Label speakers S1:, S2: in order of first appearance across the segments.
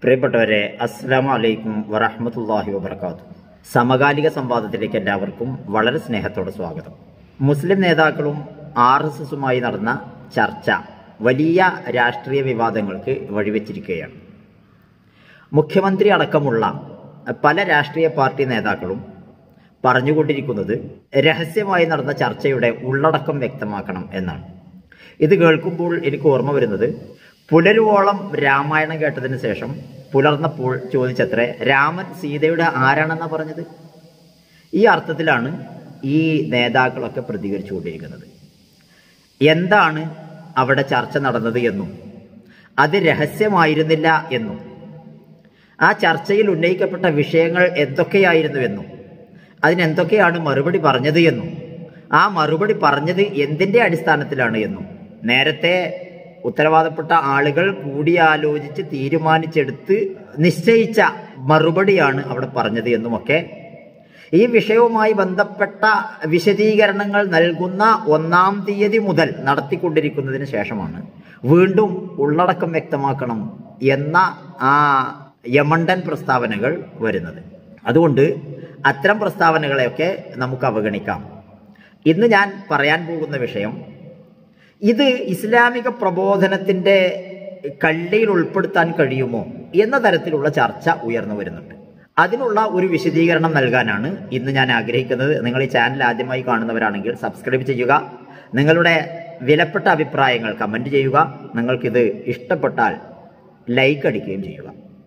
S1: പ്രിയപ്പെട്ടവരെ അസ്സാം വലൈക്കും വറഹമത്തല്ലാഹി വബർക്കാത്തു സമകാലിക സംവാദത്തിലേക്ക് എല്ലാവർക്കും വളരെ സ്നേഹത്തോടെ സ്വാഗതം മുസ്ലിം നേതാക്കളും ആർ എസ് എസുമായി നടന്ന ചർച്ച വലിയ രാഷ്ട്രീയ വിവാദങ്ങൾക്ക് വഴിവെച്ചിരിക്കുകയാണ് മുഖ്യമന്ത്രി അടക്കമുള്ള പല രാഷ്ട്രീയ പാർട്ടി നേതാക്കളും പറഞ്ഞുകൊണ്ടിരിക്കുന്നത് രഹസ്യമായി നടന്ന ചർച്ചയുടെ ഉള്ളടക്കം വ്യക്തമാക്കണം എന്നാണ് ഇത് കേൾക്കുമ്പോൾ എനിക്ക് ഓർമ്മ വരുന്നത് പുലരുവോളം രാമായണം കേട്ടതിന് ശേഷം പുലർന്നപ്പോൾ ചോദിച്ചത്രേ രാമൻ സീതയുടെ ആരാണെന്നാ പറഞ്ഞത് ഈ അർത്ഥത്തിലാണ് ഈ നേതാക്കളൊക്കെ പ്രതികരിച്ചുകൊണ്ടിരിക്കുന്നത് എന്താണ് അവിടെ ചർച്ച നടന്നത് എന്നും അത് രഹസ്യമായിരുന്നില്ല എന്നും ആ ചർച്ചയിൽ ഉന്നയിക്കപ്പെട്ട വിഷയങ്ങൾ എന്തൊക്കെയായിരുന്നു എന്നും അതിനെന്തൊക്കെയാണ് മറുപടി പറഞ്ഞത് എന്നും ആ മറുപടി പറഞ്ഞത് എന്തിൻ്റെ അടിസ്ഥാനത്തിലാണ് എന്നും നേരത്തെ ഉത്തരവാദപ്പെട്ട ആളുകൾ കൂടിയാലോചിച്ച് തീരുമാനിച്ചെടുത്ത് നിശ്ചയിച്ച മറുപടിയാണ് അവിടെ പറഞ്ഞത് എന്നുമൊക്കെ ഈ വിഷയവുമായി ബന്ധപ്പെട്ട വിശദീകരണങ്ങൾ നൽകുന്ന ഒന്നാം തീയതി മുതൽ നടത്തിക്കൊണ്ടിരിക്കുന്നതിന് ശേഷമാണ് വീണ്ടും ഉള്ളടക്കം വ്യക്തമാക്കണം എന്ന ആ യമണ്ടൻ പ്രസ്താവനകൾ വരുന്നത് അതുകൊണ്ട് അത്തരം പ്രസ്താവനകളെയൊക്കെ നമുക്ക് അവഗണിക്കാം ഇന്ന് ഞാൻ പറയാൻ പോകുന്ന വിഷയം ഇത് ഇസ്ലാമിക പ്രബോധനത്തിൻ്റെ കള്ളിയിൽ ഉൾപ്പെടുത്താൻ കഴിയുമോ എന്ന തരത്തിലുള്ള ചർച്ച ഉയർന്നു വരുന്നുണ്ട് അതിനുള്ള ഒരു വിശദീകരണം നൽകാനാണ് ഇന്ന് ഞാൻ ആഗ്രഹിക്കുന്നത് നിങ്ങൾ ഈ ചാനൽ ആദ്യമായി കാണുന്നവരാണെങ്കിൽ സബ്സ്ക്രൈബ് ചെയ്യുക നിങ്ങളുടെ വിലപ്പെട്ട അഭിപ്രായങ്ങൾ കമൻറ്റ് ചെയ്യുക നിങ്ങൾക്കിത് ഇഷ്ടപ്പെട്ടാൽ ലൈക്ക് അടിക്കുകയും ചെയ്യുക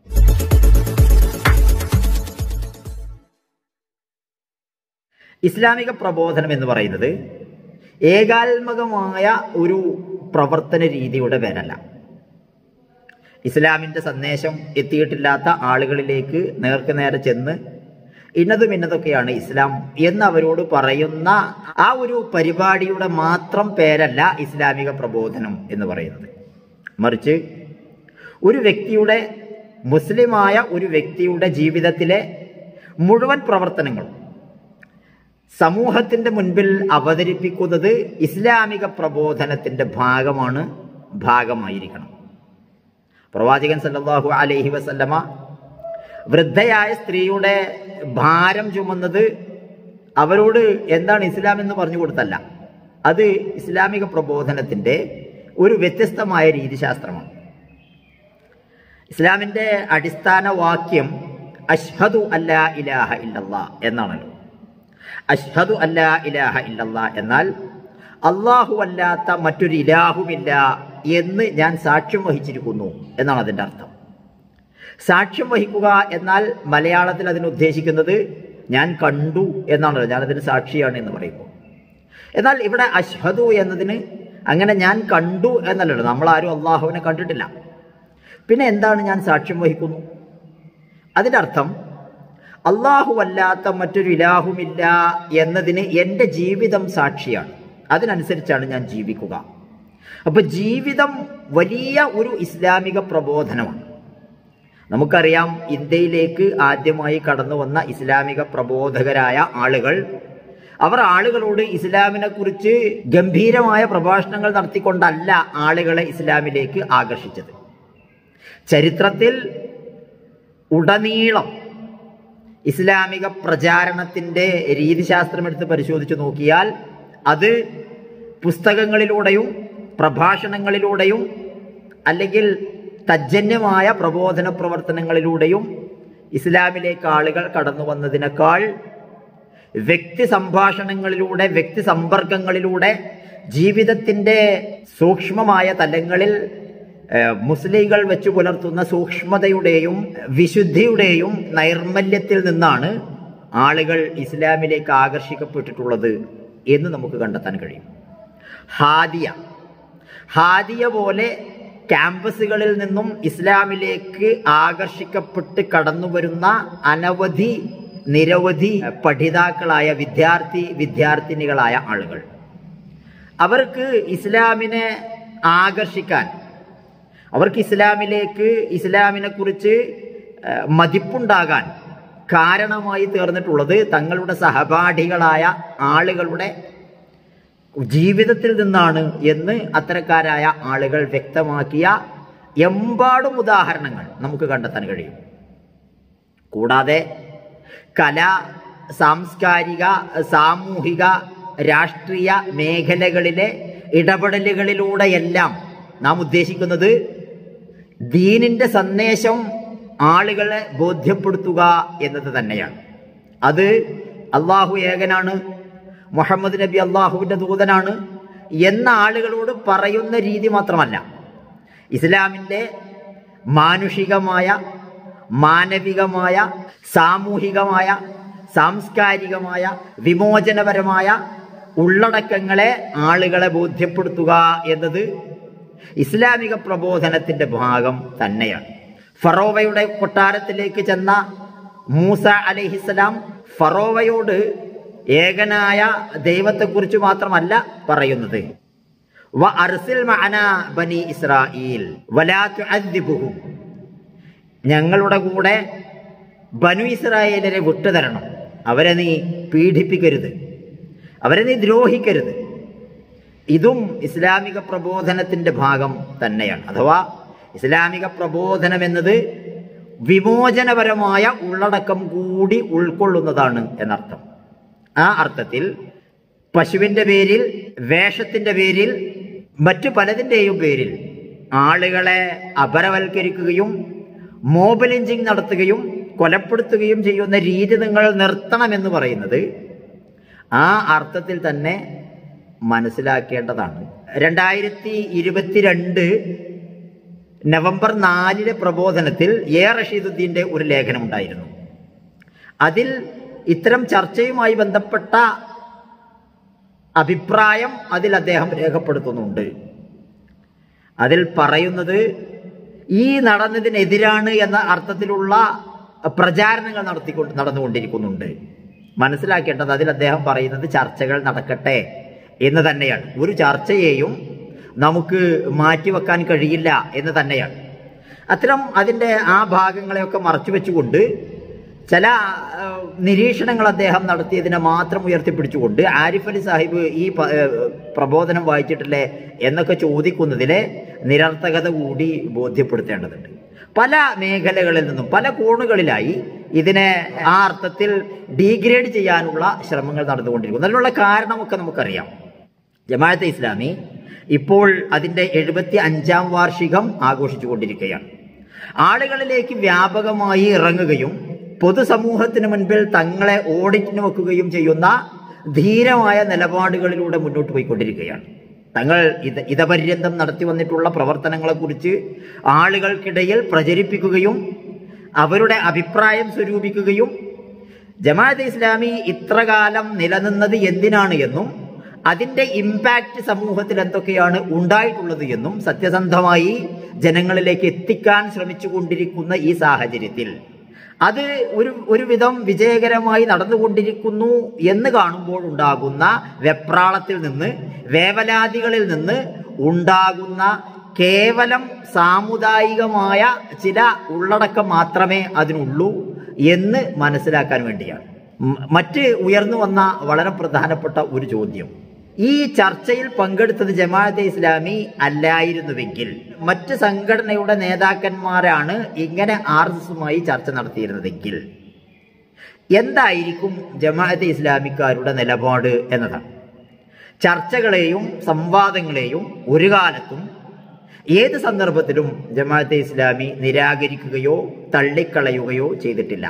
S1: ഇസ്ലാമിക പ്രബോധനം എന്ന് പറയുന്നത് ഏകാത്മകമായ ഒരു പ്രവർത്തന രീതിയുടെ പേരല്ല ഇസ്ലാമിൻ്റെ സന്ദേശം എത്തിയിട്ടില്ലാത്ത ആളുകളിലേക്ക് നേർക്ക് നേരെ ചെന്ന് ഇന്നതും ഇന്നതൊക്കെയാണ് ഇസ്ലാം എന്ന് അവരോട് പറയുന്ന ആ ഒരു പരിപാടിയുടെ മാത്രം പേരല്ല ഇസ്ലാമിക പ്രബോധനം എന്ന് പറയുന്നത് മറിച്ച് ഒരു വ്യക്തിയുടെ മുസ്ലിമായ ഒരു വ്യക്തിയുടെ ജീവിതത്തിലെ മുഴുവൻ പ്രവർത്തനങ്ങളും സമൂഹത്തിന്റെ മുൻപിൽ അവതരിപ്പിക്കുന്നത് ഇസ്ലാമിക പ്രബോധനത്തിന്റെ ഭാഗമാണ് ഭാഗമായിരിക്കണം പ്രവാചകൻ സല്ലല്ലാഹു അലൈഹി വസല്ലമ വൃദ്ധയായ സ്ത്രീയുടെ ഭാരം ചുമന്നത് അവരോട് എന്താണ് ഇസ്ലാം എന്ന് പറഞ്ഞു കൊടുത്തല്ല അത് ഇസ്ലാമിക പ്രബോധനത്തിന്റെ ഒരു വ്യത്യസ്തമായ രീതിശാസ്ത്രമാണ് ഇസ്ലാമിന്റെ അടിസ്ഥാന വാക്യം അഷ്ഹദു അല്ലാ ഇലാഹ ഇല്ലല്ലാ എന്നാണല്ലോ അഷ്ഹദു അല്ലാ ഇലാഹ ഇല്ലല്ലാ എന്നാൽ അള്ളാഹു അല്ലാത്ത മറ്റൊരു ഇലാഹുമില്ല എന്ന് ഞാൻ സാക്ഷ്യം വഹിച്ചിരിക്കുന്നു എന്നാണ് അതിൻ്റെ അർത്ഥം സാക്ഷ്യം വഹിക്കുക എന്നാൽ മലയാളത്തിൽ അതിന് ഉദ്ദേശിക്കുന്നത് ഞാൻ കണ്ടു എന്നാണല്ലോ ഞാനതിന് സാക്ഷിയാണ് എന്ന് പറയുമ്പോൾ എന്നാൽ ഇവിടെ അഷ്ഹദു എന്നതിന് അങ്ങനെ ഞാൻ കണ്ടു എന്നല്ലല്ലോ നമ്മളാരും അള്ളാഹുവിനെ കണ്ടിട്ടില്ല പിന്നെ എന്താണ് ഞാൻ സാക്ഷ്യം വഹിക്കുന്നു അതിൻ്റെ അർത്ഥം അള്ളാഹു അല്ലാത്ത മറ്റൊരു ഇലാഹുമില്ല എന്നതിന് എൻ്റെ ജീവിതം സാക്ഷിയാണ് അതിനനുസരിച്ചാണ് ഞാൻ ജീവിക്കുക അപ്പൊ ജീവിതം വലിയ ഒരു ഇസ്ലാമിക പ്രബോധനമാണ് നമുക്കറിയാം ഇന്ത്യയിലേക്ക് ആദ്യമായി കടന്നു വന്ന ഇസ്ലാമിക പ്രബോധകരായ ആളുകൾ അവർ ആളുകളോട് ഇസ്ലാമിനെ കുറിച്ച് ഗംഭീരമായ പ്രഭാഷണങ്ങൾ നടത്തിക്കൊണ്ടല്ല ആളുകളെ ഇസ്ലാമിലേക്ക് ആകർഷിച്ചത് ചരിത്രത്തിൽ ഉടനീളം ഇസ്ലാമിക പ്രചാരണത്തിൻ്റെ രീതിശാസ്ത്രം എടുത്ത് പരിശോധിച്ച് നോക്കിയാൽ അത് പുസ്തകങ്ങളിലൂടെയും പ്രഭാഷണങ്ങളിലൂടെയും അല്ലെങ്കിൽ തജ്ജന്യമായ പ്രബോധന പ്രവർത്തനങ്ങളിലൂടെയും ഇസ്ലാമിലേക്ക് ആളുകൾ കടന്നു വന്നതിനേക്കാൾ വ്യക്തി സംഭാഷണങ്ങളിലൂടെ വ്യക്തി സമ്പർക്കങ്ങളിലൂടെ ജീവിതത്തിൻ്റെ സൂക്ഷ്മമായ തലങ്ങളിൽ മുസ്ലിങ്ങൾ വെച്ച് പുലർത്തുന്ന സൂക്ഷ്മതയുടെയും വിശുദ്ധിയുടെയും നൈർമല്യത്തിൽ നിന്നാണ് ആളുകൾ ഇസ്ലാമിലേക്ക് ആകർഷിക്കപ്പെട്ടിട്ടുള്ളത് എന്ന് നമുക്ക് കണ്ടെത്താൻ കഴിയും ഹാദിയ ഹാദിയ പോലെ ക്യാമ്പസുകളിൽ നിന്നും ഇസ്ലാമിലേക്ക് ആകർഷിക്കപ്പെട്ട് കടന്നു വരുന്ന അനവധി നിരവധി പഠിതാക്കളായ വിദ്യാർത്ഥി വിദ്യാർത്ഥിനികളായ ആളുകൾ അവർക്ക് ഇസ്ലാമിനെ ആകർഷിക്കാൻ അവർക്ക് ഇസ്ലാമിലേക്ക് ഇസ്ലാമിനെ കുറിച്ച് മതിപ്പുണ്ടാകാൻ കാരണമായി തീർന്നിട്ടുള്ളത് തങ്ങളുടെ സഹപാഠികളായ ആളുകളുടെ ജീവിതത്തിൽ നിന്നാണ് എന്ന് അത്തരക്കാരായ ആളുകൾ വ്യക്തമാക്കിയ എമ്പാടും ഉദാഹരണങ്ങൾ നമുക്ക് കണ്ടെത്താൻ കഴിയും കൂടാതെ കല സാംസ്കാരിക സാമൂഹിക രാഷ്ട്രീയ മേഖലകളിലെ ഇടപെടലുകളിലൂടെയെല്ലാം നാം ഉദ്ദേശിക്കുന്നത് ദീനിന്റെ സന്ദേശം ആളുകളെ ബോധ്യപ്പെടുത്തുക എന്നത് തന്നെയാണ് അത് അള്ളാഹു ഏകനാണ് മുഹമ്മദ് നബി അള്ളാഹുവിൻ്റെ ദൂതനാണ് എന്ന ആളുകളോട് പറയുന്ന രീതി മാത്രമല്ല ഇസ്ലാമിൻ്റെ മാനുഷികമായ മാനവികമായ സാമൂഹികമായ സാംസ്കാരികമായ വിമോചനപരമായ ഉള്ളടക്കങ്ങളെ ആളുകളെ ബോധ്യപ്പെടുത്തുക എന്നത് ഇസ്ലാമിക പ്രബോധനത്തിന്റെ ഭാഗം തന്നെയാണ് ഫറോവയുടെ കൊട്ടാരത്തിലേക്ക് ചെന്ന മൂസ അലഹിസ്സലാം ഫറോവയോട് ഏകനായ ദൈവത്തെക്കുറിച്ച് മാത്രമല്ല പറയുന്നത് വ അർസിൽ മഅന ബനി ഇസ്രായേൽ വലാ തുഅദ്ദിബുഹും ഞങ്ങളുടെ കൂടെ ബനു ഇസ്രായേലിനെ വിട്ടുതരണം അവരെ നീ പീഡിപ്പിക്കരുത് അവരെ നീ ദ്രോഹിക്കരുത് ഇതും ഇസ്ലാമിക പ്രബോധനത്തിന്റെ ഭാഗം തന്നെയാണ് അഥവാ ഇസ്ലാമിക പ്രബോധനം എന്നത് വിമോചനപരമായ ഉള്ളടക്കം കൂടി ഉൾക്കൊള്ളുന്നതാണ് എന്നർത്ഥം ആ അർത്ഥത്തിൽ പശുവിന്റെ പേരിൽ വേഷത്തിന്റെ പേരിൽ മറ്റു പലതിൻ്റെയും പേരിൽ ആളുകളെ അപരവൽക്കരിക്കുകയും മോബ് ലിഞ്ചിങ് നടത്തുകയും കൊലപ്പെടുത്തുകയും ചെയ്യുന്ന രീതി നിങ്ങൾ നിർത്തണമെന്ന് പറയുന്നത് ആ അർത്ഥത്തിൽ തന്നെ മനസ്സിലാക്കേണ്ടതാണ് രണ്ടായിരത്തി ഇരുപത്തിരണ്ട് നവംബർ നാലിലെ പ്രബോധനത്തിൽ എ റഷീദുദ്ദീൻ്റെ ഒരു ലേഖനം ഉണ്ടായിരുന്നു അതിൽ ഇത്തരം ചർച്ചയുമായി ബന്ധപ്പെട്ട അഭിപ്രായം അതിൽ അദ്ദേഹം രേഖപ്പെടുത്തുന്നുണ്ട് അതിൽ പറയുന്നത് ഈ നടന്നതിനെതിരാണ് എന്ന അർത്ഥത്തിലുള്ള പ്രചാരണങ്ങൾ നടത്തിക്കൊണ്ട് നടന്നുകൊണ്ടിരിക്കുന്നുണ്ട് മനസ്സിലാക്കേണ്ടത് അതിൽ അദ്ദേഹം പറയുന്നത് ചർച്ചകൾ നടക്കട്ടെ എന്ന് തന്നെയാണ് ഒരു ചർച്ചയെയും നമുക്ക് മാറ്റിവെക്കാൻ കഴിയില്ല എന്ന് തന്നെയാണ് അത്തരം അതിൻ്റെ ആ ഭാഗങ്ങളെയൊക്കെ മറച്ചു വെച്ചുകൊണ്ട് ചില ആ, നിരീക്ഷണങ്ങൾ അദ്ദേഹം നടത്തിയതിനെ മാത്രം ഉയർത്തിപ്പിടിച്ചുകൊണ്ട് ആരിഫ് അലി സാഹിബ് ഈ പ- ഏ, പ്രബോധനം വായിച്ചിട്ടില്ലേ എന്നൊക്കെ ചോദിക്കുന്നതിലെ നിരർത്ഥകത കൂടി ബോധ്യപ്പെടുത്തേണ്ടതുണ്ട് പല മേഖലകളിൽ നിന്നും പല കോണുകളിലായി ഇതിനെ ആ അർത്ഥത്തിൽ ഡീഗ്രേഡ് ചെയ്യാനുള്ള ശ്രമങ്ങൾ നടന്നുകൊണ്ടിരിക്കുന്നു അതിനുള്ള കാരണമൊക്കെ നമുക്കറിയാം ജമാഅത്തെ ഇസ്ലാമി ഇപ്പോൾ അതിൻ്റെ എഴുപത്തി അഞ്ചാം വാർഷികം ആഘോഷിച്ചുകൊണ്ടിരിക്കുകയാണ് ആളുകളിലേക്ക് വ്യാപകമായി ഇറങ്ങുകയും പൊതുസമൂഹത്തിന് മുൻപിൽ തങ്ങളെ ഓഡിറ്റിന് വെക്കുകയും ചെയ്യുന്ന ധീരമായ നിലപാടുകളിലൂടെ മുന്നോട്ട് പോയിക്കൊണ്ടിരിക്കുകയാണ് തങ്ങൾ ഇത് ഇതപര്യന്തം നടത്തി വന്നിട്ടുള്ള പ്രവർത്തനങ്ങളെക്കുറിച്ച് ആളുകൾക്കിടയിൽ പ്രചരിപ്പിക്കുകയും അവരുടെ അഭിപ്രായം സ്വരൂപിക്കുകയും ജമാഅത്ത് ഇസ്ലാമി ഇത്രകാലം നിലനിന്നത് എന്തിനാണ് എന്നും അതിന്റെ ഇമ്പാക്റ്റ് സമൂഹത്തിൽ എന്തൊക്കെയാണ് ഉണ്ടായിട്ടുള്ളത് എന്നും സത്യസന്ധമായി ജനങ്ങളിലേക്ക് എത്തിക്കാൻ ശ്രമിച്ചുകൊണ്ടിരിക്കുന്ന ഈ സാഹചര്യത്തിൽ അത് ഒരു ഒരുവിധം വിജയകരമായി നടന്നുകൊണ്ടിരിക്കുന്നു എന്ന് കാണുമ്പോൾ ഉണ്ടാകുന്ന വെപ്രാളത്തിൽ നിന്ന് വേവലാതികളിൽ നിന്ന് ഉണ്ടാകുന്ന കേവലം സാമുദായികമായ ചില ഉള്ളടക്കം മാത്രമേ അതിനുള്ളൂ എന്ന് മനസ്സിലാക്കാൻ വേണ്ടിയാണ് മ- മറ്റ് ഉയർന്നു വന്ന വളരെ പ്രധാനപ്പെട്ട ഒരു ചോദ്യം ഈ ചർച്ചയിൽ പങ്കെടുത്തത് ജമാഅത്തെ ഇസ്ലാമി അല്ലായിരുന്നുവെങ്കിൽ മറ്റ് സംഘടനയുടെ നേതാക്കന്മാരാണ് ഇങ്ങനെ ആർ എസ് എസുമായി ചർച്ച നടത്തിയിരുന്നതെങ്കിൽ എന്തായിരിക്കും ജമാഅത്തെ ഇസ്ലാമിക്കാരുടെ നിലപാട് എന്നതാണ് ചർച്ചകളെയും സംവാദങ്ങളെയും ഒരു കാലത്തും ഏത് സന്ദർഭത്തിലും ജമാഅത്തെ ഇസ്ലാമി നിരാകരിക്കുകയോ തള്ളിക്കളയുകയോ ചെയ്തിട്ടില്ല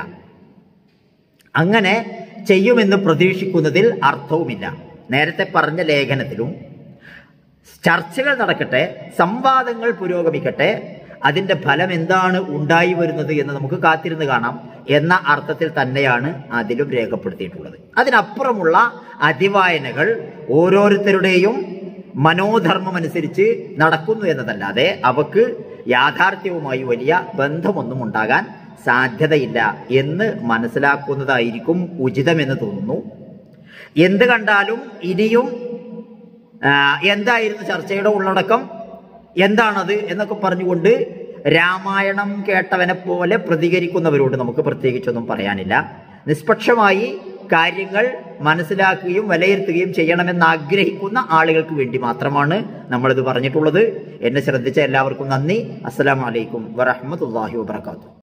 S1: അങ്ങനെ ചെയ്യുമെന്ന് പ്രതീക്ഷിക്കുന്നതിൽ അർത്ഥവുമില്ല നേരത്തെ പറഞ്ഞ ലേഖനത്തിലും ചർച്ചകൾ നടക്കട്ടെ സംവാദങ്ങൾ പുരോഗമിക്കട്ടെ അതിന്റെ ഫലം എന്താണ് ഉണ്ടായി വരുന്നത് എന്ന് നമുക്ക് കാത്തിരുന്ന് കാണാം എന്ന അർത്ഥത്തിൽ തന്നെയാണ് അതിലും രേഖപ്പെടുത്തിയിട്ടുള്ളത് അതിനപ്പുറമുള്ള അതിവായനകൾ ഓരോരുത്തരുടെയും മനോധർമ്മമനുസരിച്ച് നടക്കുന്നു എന്നതല്ലാതെ അവക്ക് യാഥാർത്ഥ്യവുമായി വലിയ ബന്ധമൊന്നും ഉണ്ടാകാൻ സാധ്യതയില്ല എന്ന് മനസ്സിലാക്കുന്നതായിരിക്കും ഉചിതമെന്ന് തോന്നുന്നു എന്ത് കണ്ടാലും ഇനിയും ആ, എന്തായിരുന്നു ചർച്ചയുടെ ഉള്ളടക്കം എന്താണത് എന്നൊക്കെ പറഞ്ഞുകൊണ്ട് രാമായണം കേട്ടവനെ പോലെ പ്രതികരിക്കുന്നവരോട് നമുക്ക് പ്രത്യേകിച്ചൊന്നും പറയാനില്ല നിഷ്പക്ഷമായി കാര്യങ്ങൾ മനസ്സിലാക്കുകയും വിലയിരുത്തുകയും ചെയ്യണമെന്ന് ആഗ്രഹിക്കുന്ന ആളുകൾക്ക് വേണ്ടി മാത്രമാണ് നമ്മളിത് പറഞ്ഞിട്ടുള്ളത് എന്നെ ശ്രദ്ധിച്ച എല്ലാവർക്കും നന്ദി അസ്സലാമലൈക്കും വറഹമത്തല്ലാഹി വാബർക്കാത്തു